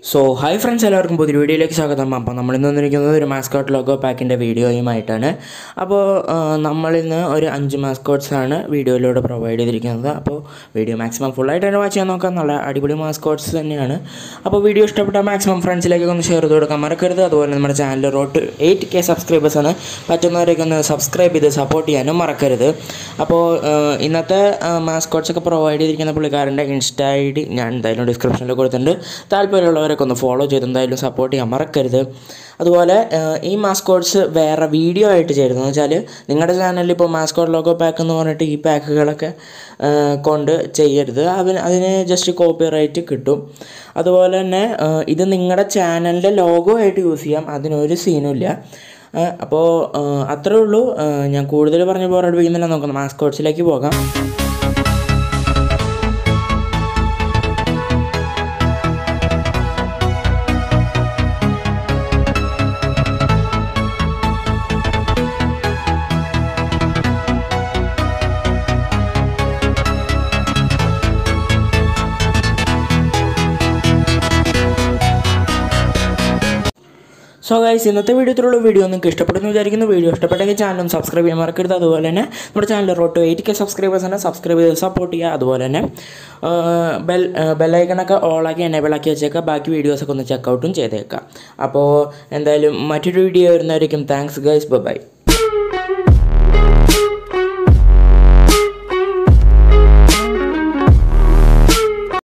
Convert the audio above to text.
so hi friends എല്ലാവർക്കും പുതിയ വീഡിയോയിലേക്ക് സ്വാഗതം അപ്പോൾ നമ്മളിന്ന് വന്നിരിക്കുന്നത് ഒരു മാസ്കോട്ട് ലോഗോ പാക്കിൻ്റെ വീഡിയോയുമായിട്ടാണ് അപ്പോൾ ആ, നമ്മളിന്ന് ഒരു അഞ്ച് മാസ്കോട്ട്സ് ആണ് വീഡിയോയിലൂടെ പ്രൊവൈഡ് ചെയ്തിരിക്കുന്നത് അപ്പോൾ വീഡിയോ മാക്സിമം ഫുള്ളായിട്ട് തന്നെ വാച്ച് ചെയ്യാൻ നോക്കാം നല്ല അടിപൊളി മാസ്കോട്ട്സ് തന്നെയാണ് അപ്പോൾ വീഡിയോ ഇഷ്ടപ്പെട്ടാൽ മാക്സിമം ഫ്രണ്ട്സിലേക്ക് ഒന്ന് ഷെയർ ചെയ്ത് കൊടുക്കാൻ മറക്കരുത് അതുപോലെ നമ്മുടെ ചാനൽ റോട്ട് എയ്റ്റ് കെ സബ്സ്ക്രൈബേഴ്സ് ആണ് പറ്റുന്നവരൊക്കെ ഒന്ന് സബ്സ്ക്രൈബ് ചെയ്ത് സപ്പോർട്ട് ചെയ്യാനും മറക്കരുത് അപ്പോൾ ആ, ഇന്നത്തെ മാസ്കോട്ട്സ് ഒക്കെ പ്രൊവൈഡ് ചെയ്തിരിക്കുന്ന പുള്ളിക്കാരൻ്റെ ഇൻസ്റ്റാ ഐ ഡി ഞാൻ എന്തായാലും ഡിസ്ക്രിപ്ഷനിൽ കൊടുത്തിട്ടുണ്ട് താല്പര്യമുള്ളവരൊക്കെ ഒന്ന് ഫോളോ ചെയ്ത് എന്തായാലും സപ്പോർട്ട് ചെയ്യാൻ മറക്കരുത് അതുപോലെ ആ, ഈ മാസ്കോട്ട്സ് വേറെ വീഡിയോ ആയിട്ട് ചേരുന്നത് വെച്ചാൽ നിങ്ങളുടെ ചാനലിൽ ഇപ്പോൾ മാസ്കോട്ട് ലോഗോ പാക്ക് എന്ന് പറഞ്ഞിട്ട് ഈ പാക്കുകളൊക്കെ ആ, കൊണ്ട് ചെയ്യരുത് അതിന് അതിന് ജസ്റ്റ് കോപ്പി റൈറ്റ് കിട്ടും അതുപോലെ തന്നെ ആ, ഇത് നിങ്ങളുടെ ചാനലിൻ്റെ ലോഗോ ആയിട്ട് യൂസ് ചെയ്യാം അതിനൊരു സീനും ഇല്ല അപ്പോൾ അത്രേ ഉള്ളൂ ആ, ഞാൻ കൂടുതൽ പറഞ്ഞ് പോരാടുപ്പിക്കുന്നില്ല നോക്കാം മാസ്കോട്ട്സിലേക്ക് പോകാം സോ ഗൈസ് ഇന്നത്തെ വീഡിയോത്തിലുള്ള വീഡിയോ നിങ്ങൾക്ക് ഇഷ്ടപ്പെടുന്നു വിചാരിക്കുന്നു വീഡിയോ ഇഷ്ടപ്പെട്ടെങ്കിൽ ചാനലും സബ്സ്ക്രൈബ് ചെയ്യാൻ മറക്കരുത് അതുപോലെ തന്നെ നമ്മുടെ ചാനൽ റോട്ട് എയ്റ്റ് കെ സബ്സ്ക്രൈബേഴ്സ് തന്നെ സബ്സ്ക്രൈബ് ചെയ്ത് സപ്പോർട്ട് ചെയ്യുക അതുപോലെ തന്നെ ബെൽ ബെല്ലൈക്കണൊക്കെ ഓളാക്കി എനേബിൾ ആക്കി വെച്ചേക്കാം ബാക്കി വീഡിയോസൊക്കെ ഒന്ന് ചെക്കൗട്ടും ചെയ്തേക്കാം അപ്പോൾ എന്തായാലും മറ്റൊരു വീഡിയോ വരുന്നതായിരിക്കും താങ്ക്സ് ഗൈസ് ബൈ